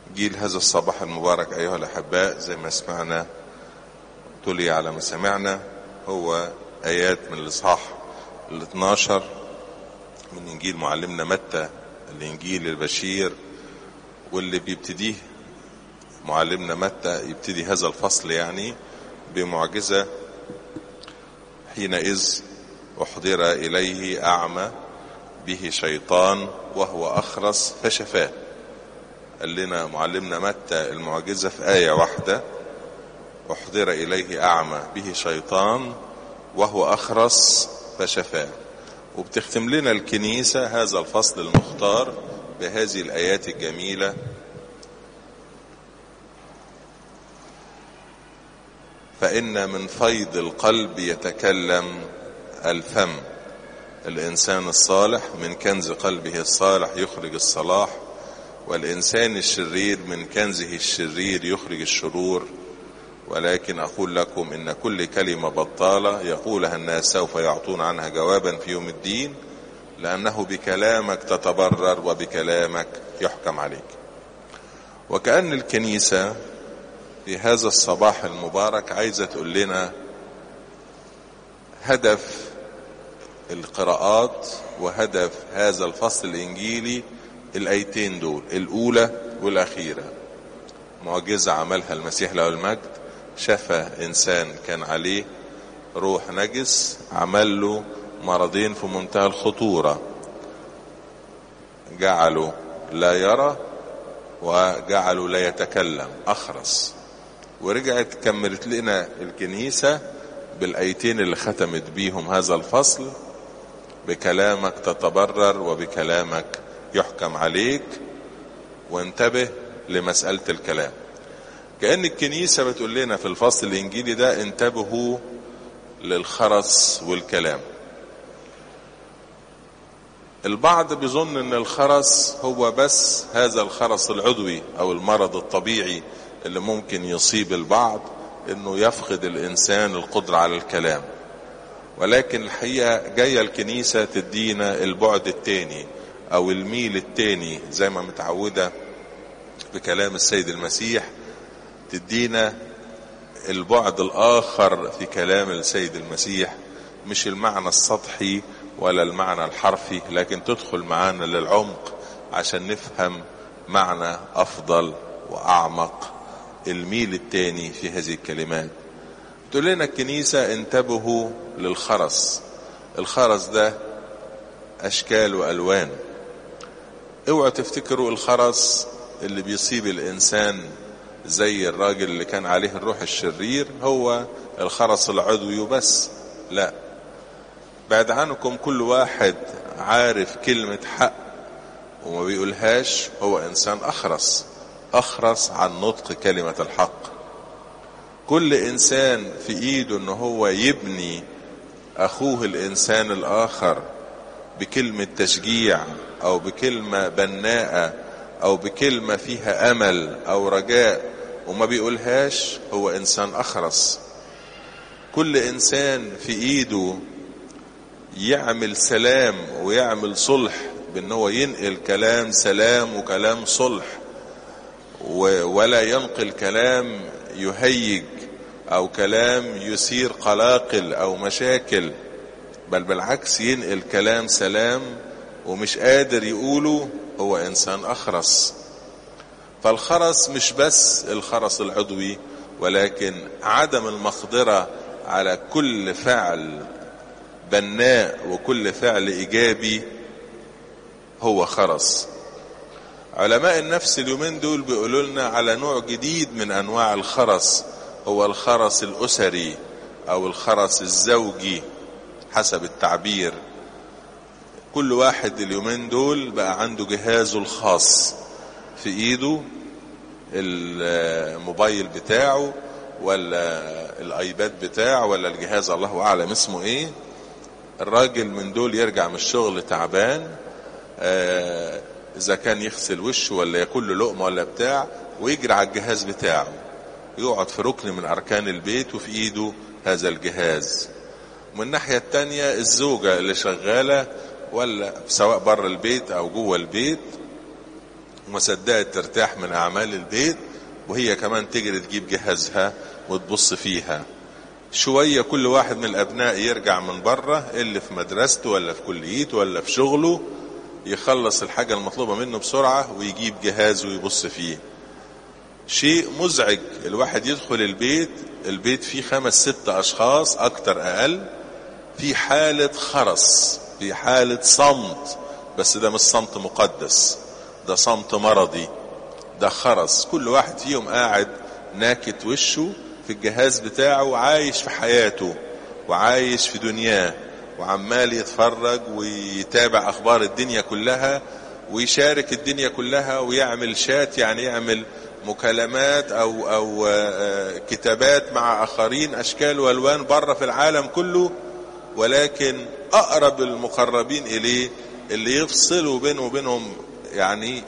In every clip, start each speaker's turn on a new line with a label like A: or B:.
A: جيل هذا الصباح المبارك أيها الأحباء زي ما سمعنا تلي على ما سمعنا هو آيات من الإصحاح ال 12 من إنجيل معلمنا متى الإنجيل البشير واللي بيبتديه معلمنا متى يبتدي هذا الفصل يعني بمعجزة حينئذ أحضر إليه أعمى به شيطان وهو أخرس فشفاه قال لنا معلمنا متى المعجزة في آية واحدة أحضر إليه أعمى به شيطان وهو أخرس فشفاه وبتختم لنا الكنيسة هذا الفصل المختار بهذه الآيات الجميلة فإن من فيض القلب يتكلم الفم الإنسان الصالح من كنز قلبه الصالح يخرج الصلاح والإنسان الشرير من كنزه الشرير يخرج الشرور ولكن أقول لكم إن كل كلمة بطالة يقولها الناس سوف يعطون عنها جوابا في يوم الدين لأنه بكلامك تتبرر وبكلامك يحكم عليك وكأن الكنيسة في هذا الصباح المبارك عايزة تقول لنا هدف القراءات وهدف هذا الفصل الإنجيلي الآيتين دول الأولى والأخيرة معجزة عملها المسيح له المجد شفى إنسان كان عليه روح نجس عمل له مرضين في منتهى الخطورة جعله لا يرى وجعله لا يتكلم أخرس ورجعت كملت لنا الكنيسة بالآيتين اللي ختمت بيهم هذا الفصل بكلامك تتبرر وبكلامك يحكم عليك وانتبه لمسألة الكلام كأن الكنيسة بتقول لنا في الفصل الإنجيلي ده انتبهوا للخرس والكلام البعض بيظن ان الخرس هو بس هذا الخرس العضوي او المرض الطبيعي اللي ممكن يصيب البعض انه يفقد الانسان القدرة على الكلام ولكن الحقيقة جاية الكنيسة تدينا البعد التاني او الميل التاني زي ما متعودة بكلام السيد المسيح تدينا البعد الاخر في كلام السيد المسيح مش المعنى السطحي ولا المعنى الحرفي لكن تدخل معانا للعمق عشان نفهم معنى افضل واعمق الميل التاني في هذه الكلمات تقول لنا الكنيسة انتبهوا للخرس الخرس ده اشكال والوان اوعوا تفتكروا الخرس اللي بيصيب الانسان زي الراجل اللي كان عليه الروح الشرير هو الخرس العضوي وبس لا بعد عنكم كل واحد عارف كلمة حق وما بيقولهاش هو انسان اخرس اخرس عن نطق كلمة الحق كل انسان في ايده ان هو يبني اخوه الانسان الاخر بكلمة تشجيع او بكلمة بناءة او بكلمة فيها امل او رجاء وما بيقولهاش هو انسان اخرس كل انسان في ايده يعمل سلام ويعمل صلح بان هو ينقل كلام سلام وكلام صلح ولا ينقل كلام يهيج او كلام يثير قلاقل او مشاكل بل بالعكس ينقل كلام سلام ومش قادر يقوله هو انسان اخرس فالخرس مش بس الخرس العضوي ولكن عدم المقدرة على كل فعل بناء وكل فعل ايجابي هو خرس علماء النفس اليومين دول بيقولوا لنا على نوع جديد من انواع الخرس هو الخرس الاسري او الخرس الزوجي حسب التعبير كل واحد اليومين دول بقى عنده جهازه الخاص في ايده الموبايل بتاعه ولا الايباد بتاعه ولا الجهاز الله اعلم اسمه ايه الراجل من دول يرجع من الشغل تعبان آه اذا كان يغسل وشه ولا ياكل له لقمه ولا بتاع ويجري على الجهاز بتاعه يقعد في ركن من اركان البيت وفي ايده هذا الجهاز ومن الناحيه التانية الزوجه اللي شغاله ولا سواء بره البيت او جوه البيت وما صدقت ترتاح من اعمال البيت وهي كمان تجري تجيب جهازها وتبص فيها شوية كل واحد من الابناء يرجع من بره اللي في مدرسته ولا في كليته ولا في شغله يخلص الحاجة المطلوبة منه بسرعة ويجيب جهاز ويبص فيه شيء مزعج الواحد يدخل البيت البيت فيه خمس ست اشخاص اكتر اقل في حالة خرس في حالة صمت بس ده مش صمت مقدس ده صمت مرضي ده خرس كل واحد فيهم قاعد ناكت وشه في الجهاز بتاعه وعايش في حياته وعايش في دنياه وعمال يتفرج ويتابع اخبار الدنيا كلها ويشارك الدنيا كلها ويعمل شات يعني يعمل مكالمات او او كتابات مع اخرين اشكال والوان بره في العالم كله ولكن اقرب المقربين اليه اللي يفصلوا بينه وبينهم يعني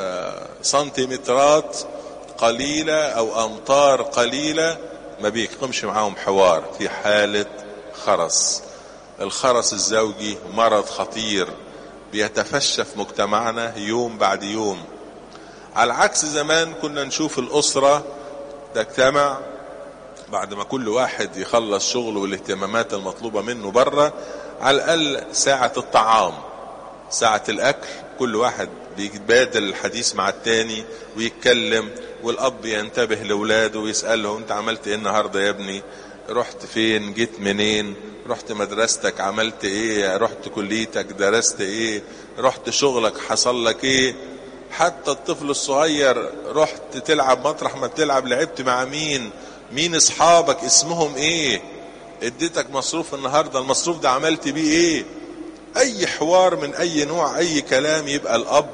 A: سنتيمترات قليلة او امتار قليلة ما بيقومش معاهم حوار في حالة خرس الخرس الزوجي مرض خطير بيتفشى في مجتمعنا يوم بعد يوم على عكس زمان كنا نشوف الأسرة تجتمع بعد ما كل واحد يخلص شغله والاهتمامات المطلوبة منه بره على الأقل ساعة الطعام ساعة الأكل كل واحد بيتبادل الحديث مع التاني ويتكلم والأب ينتبه لأولاده ويسأله أنت عملت إيه النهاردة يا ابني رحت فين جيت منين رحت مدرستك عملت ايه رحت كليتك درست ايه رحت شغلك حصل لك ايه حتى الطفل الصغير رحت تلعب مطرح ما بتلعب لعبت مع مين مين اصحابك اسمهم ايه اديتك مصروف النهاردة المصروف ده عملت بيه ايه اي حوار من اي نوع اي كلام يبقى الاب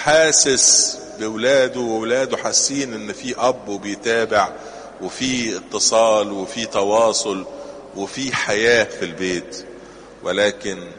A: حاسس بولاده وولاده حاسين ان في اب وبيتابع وفي اتصال وفي تواصل وفي حياة في البيت ولكن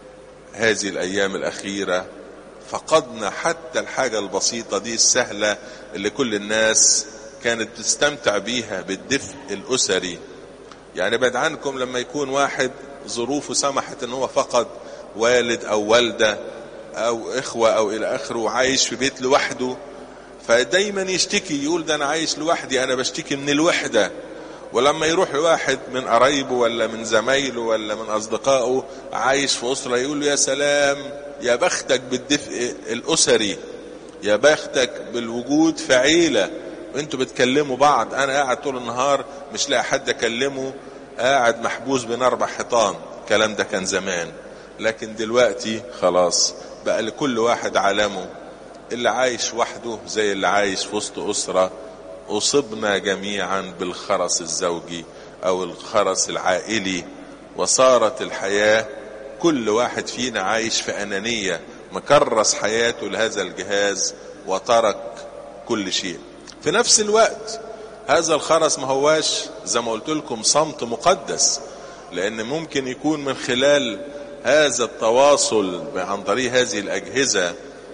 A: هذه الايام الاخيرة فقدنا حتى الحاجة البسيطة دي السهلة اللي كل الناس كانت تستمتع بيها بالدفء الاسري يعني بعد عنكم لما يكون واحد ظروفه سمحت ان هو فقد والد او والدة او اخوة او الى اخره وعايش في بيت لوحده فدايما يشتكي يقول ده انا عايش لوحدي انا بشتكي من الوحدة ولما يروح لواحد من قرايبه ولا من زمايله ولا من اصدقائه عايش في اسرة يقول له يا سلام يا بختك بالدفء الاسري يا بختك بالوجود في عيلة وانتوا بتكلموا بعض انا قاعد طول النهار مش لاقي حد اكلمه قاعد محبوس بين اربع حيطان الكلام ده كان زمان لكن دلوقتي خلاص بقى لكل واحد عالمه اللي عايش وحده زي اللي عايش في وسط أسرة أصبنا جميعا بالخرس الزوجي أو الخرس العائلي وصارت الحياة كل واحد فينا عايش في أنانية مكرس حياته لهذا الجهاز وترك كل شيء في نفس الوقت هذا الخرس ما هواش زي ما قلت لكم صمت مقدس لأن ممكن يكون من خلال هذا التواصل عن طريق هذه الأجهزة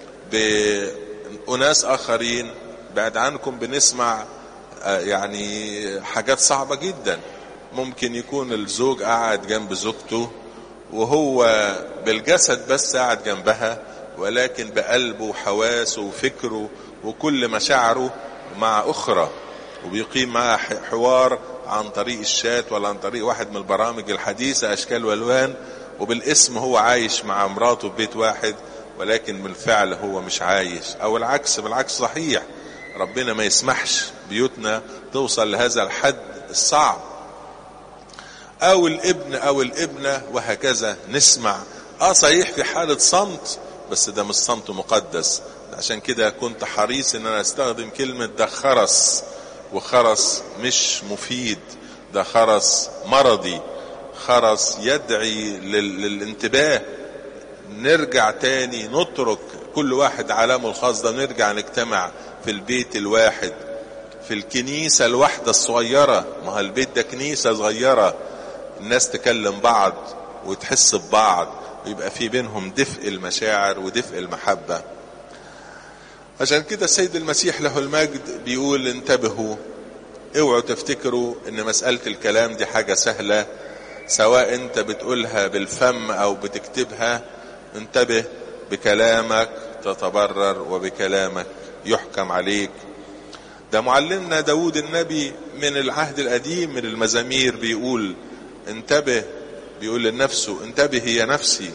A: بأناس آخرين بعد عنكم بنسمع يعني حاجات صعبة جدا ممكن يكون الزوج قاعد جنب زوجته وهو بالجسد بس قاعد جنبها ولكن بقلبه وحواسه وفكره وكل مشاعره مع أخرى وبيقيم معها حوار عن طريق الشات ولا عن طريق واحد من البرامج الحديثة أشكال والوان وبالاسم هو عايش مع مراته في بيت واحد ولكن بالفعل هو مش عايش او العكس بالعكس صحيح ربنا ما يسمحش بيوتنا توصل لهذا الحد الصعب او الابن او الابنة وهكذا نسمع اه صحيح في حالة صمت بس ده مش صمت مقدس عشان كده كنت حريص ان انا استخدم كلمة ده خرس وخرس مش مفيد ده خرس مرضي خرس يدعي للانتباه نرجع تاني نترك كل واحد عالمه الخاص ده نرجع نجتمع في البيت الواحد في الكنيسة الواحدة الصغيرة ما البيت ده كنيسة صغيرة الناس تكلم بعض وتحس ببعض ويبقى في بينهم دفء المشاعر ودفء المحبة عشان كده السيد المسيح له المجد بيقول انتبهوا اوعوا تفتكروا ان مسألة الكلام دي حاجة سهلة سواء انت بتقولها بالفم او بتكتبها انتبه بكلامك تتبرر وبكلامك يحكم عليك ده معلمنا داود النبي من العهد القديم من المزامير بيقول انتبه بيقول لنفسه انتبه يا نفسي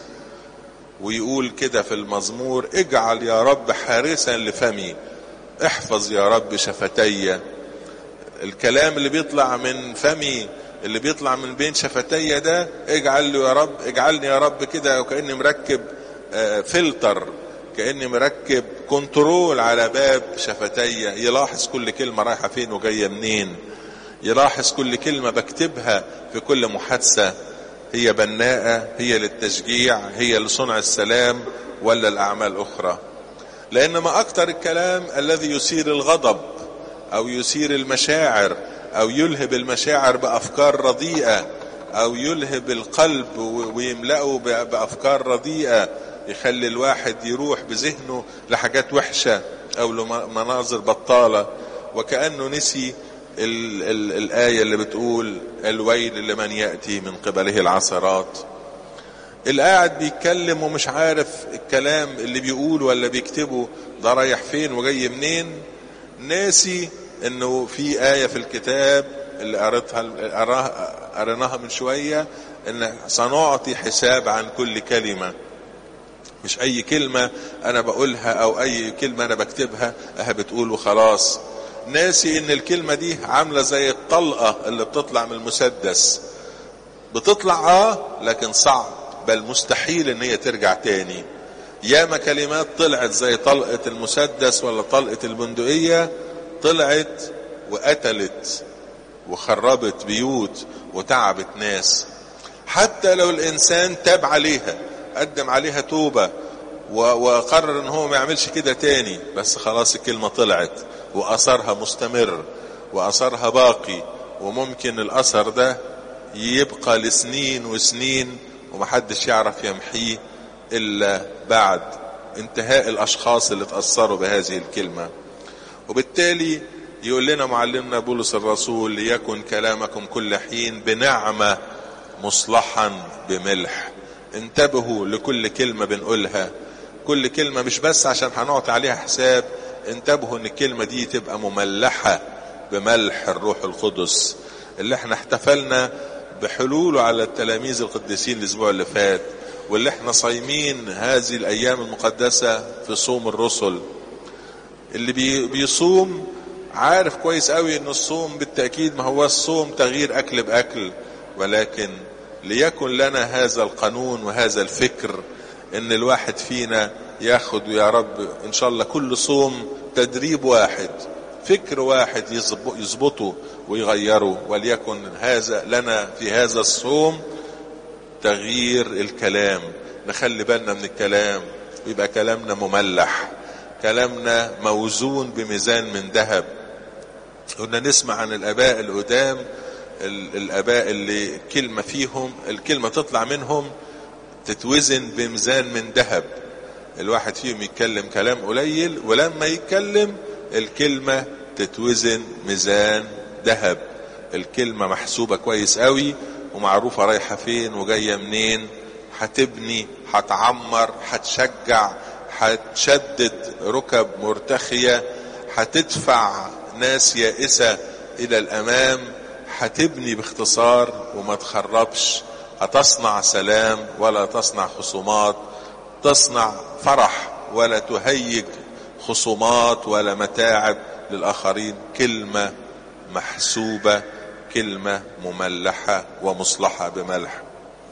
A: ويقول كده في المزمور اجعل يا رب حارسا لفمي احفظ يا رب شفتي الكلام اللي بيطلع من فمي اللي بيطلع من بين شفتي ده اجعل له يا رب اجعلني يا رب كده وكاني مركب آه فلتر كاني مركب كنترول على باب شفتي يلاحظ كل كلمه رايحه فين وجايه منين يلاحظ كل كلمه بكتبها في كل محادثه هي بناءه هي للتشجيع هي لصنع السلام ولا الاعمال اخرى لان ما اكتر الكلام الذي يثير الغضب او يثير المشاعر او يلهب المشاعر بافكار رديئه او يلهب القلب ويملأه بافكار رديئه يخلي الواحد يروح بذهنه لحاجات وحشه او لمناظر بطاله وكانه نسي ال ال الايه اللي بتقول الويل لمن ياتي من قبله العثرات القاعد بيتكلم ومش عارف الكلام اللي بيقوله ولا بيكتبه ده رايح فين وجاي منين ناسي انه في آية في الكتاب اللي قريتها قريناها من شوية ان سنعطي حساب عن كل كلمة مش اي كلمة انا بقولها او اي كلمة انا بكتبها اها بتقول وخلاص ناسي ان الكلمة دي عاملة زي الطلقة اللي بتطلع من المسدس بتطلع اه لكن صعب بل مستحيل ان هي ترجع تاني ياما كلمات طلعت زي طلقة المسدس ولا طلقة البندقية طلعت وقتلت وخربت بيوت وتعبت ناس حتى لو الانسان تاب عليها قدم عليها توبة وقرر ان هو ما يعملش كده تاني بس خلاص الكلمة طلعت واثرها مستمر واثرها باقي وممكن الاثر ده يبقى لسنين وسنين ومحدش يعرف يمحيه الا بعد انتهاء الاشخاص اللي تاثروا بهذه الكلمه وبالتالي يقول لنا معلمنا بولس الرسول ليكن كلامكم كل حين بنعمه مصلحا بملح انتبهوا لكل كلمه بنقولها كل كلمه مش بس عشان هنعطي عليها حساب انتبهوا ان الكلمه دي تبقى مملحه بملح الروح القدس اللي احنا احتفلنا بحلوله على التلاميذ القديسين الاسبوع اللي فات واللي احنا صايمين هذه الايام المقدسه في صوم الرسل اللي بي بيصوم عارف كويس قوي ان الصوم بالتاكيد ما هو الصوم تغيير اكل باكل ولكن ليكن لنا هذا القانون وهذا الفكر ان الواحد فينا ياخد يا رب ان شاء الله كل صوم تدريب واحد فكر واحد يظبطه ويغيره وليكن هذا لنا في هذا الصوم تغيير الكلام نخلي بالنا من الكلام ويبقى كلامنا مملح كلامنا موزون بميزان من ذهب كنا نسمع عن الاباء القدام الاباء اللي كلمة فيهم الكلمة تطلع منهم تتوزن بميزان من ذهب الواحد فيهم يتكلم كلام قليل ولما يتكلم الكلمة تتوزن ميزان ذهب الكلمة محسوبة كويس قوي ومعروفة رايحة فين وجاية منين هتبني هتعمر هتشجع هتشدد ركب مرتخية هتدفع ناس يائسة إلى الأمام هتبني باختصار وما تخربش هتصنع سلام ولا تصنع خصومات تصنع فرح ولا تهيج خصومات ولا متاعب للآخرين كلمة محسوبة كلمة مملحة ومصلحة بملح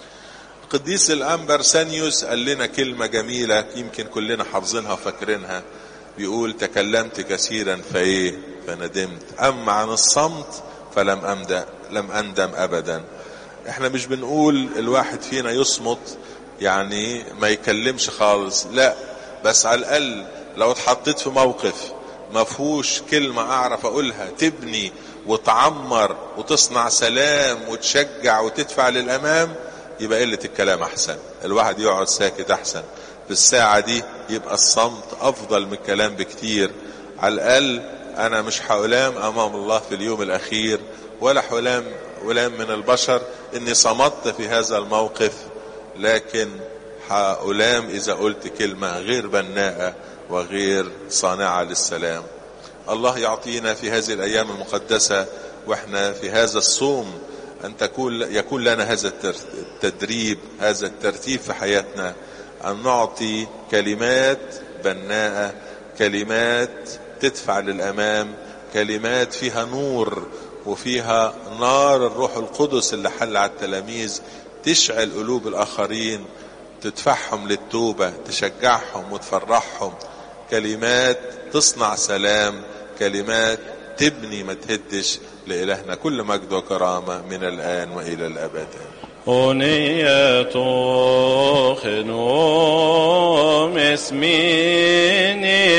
A: قديس الأنبر سانيوس قال لنا كلمة جميلة يمكن كلنا حافظينها وفاكرينها بيقول تكلمت كثيرا فايه فندمت اما عن الصمت فلم أمدأ لم اندم ابدا احنا مش بنقول الواحد فينا يصمت يعني ما يكلمش خالص لا بس على الاقل لو اتحطيت في موقف ما فيهوش كلمة اعرف اقولها تبني وتعمر وتصنع سلام وتشجع وتدفع للامام يبقى قلة الكلام احسن الواحد يقعد ساكت احسن في الساعة دي يبقى الصمت افضل من الكلام بكتير على الاقل انا مش حلام امام الله في اليوم الاخير ولا حلام ولام من البشر اني صمت في هذا الموقف لكن هألام إذا قلت كلمة غير بناءة وغير صانعة للسلام الله يعطينا في هذه الأيام المقدسة وإحنا في هذا الصوم أن تكون يكون لنا هذا التدريب هذا الترتيب في حياتنا أن نعطي كلمات بناءة كلمات تدفع للأمام كلمات فيها نور وفيها نار الروح القدس اللي حل على التلاميذ تشعل قلوب الآخرين تدفعهم للتوبة تشجعهم وتفرحهم كلمات تصنع سلام كلمات تبني ما تهدش لإلهنا كل مجد وكرامة من الآن وإلى الأبد
B: أنية خنوم اسميني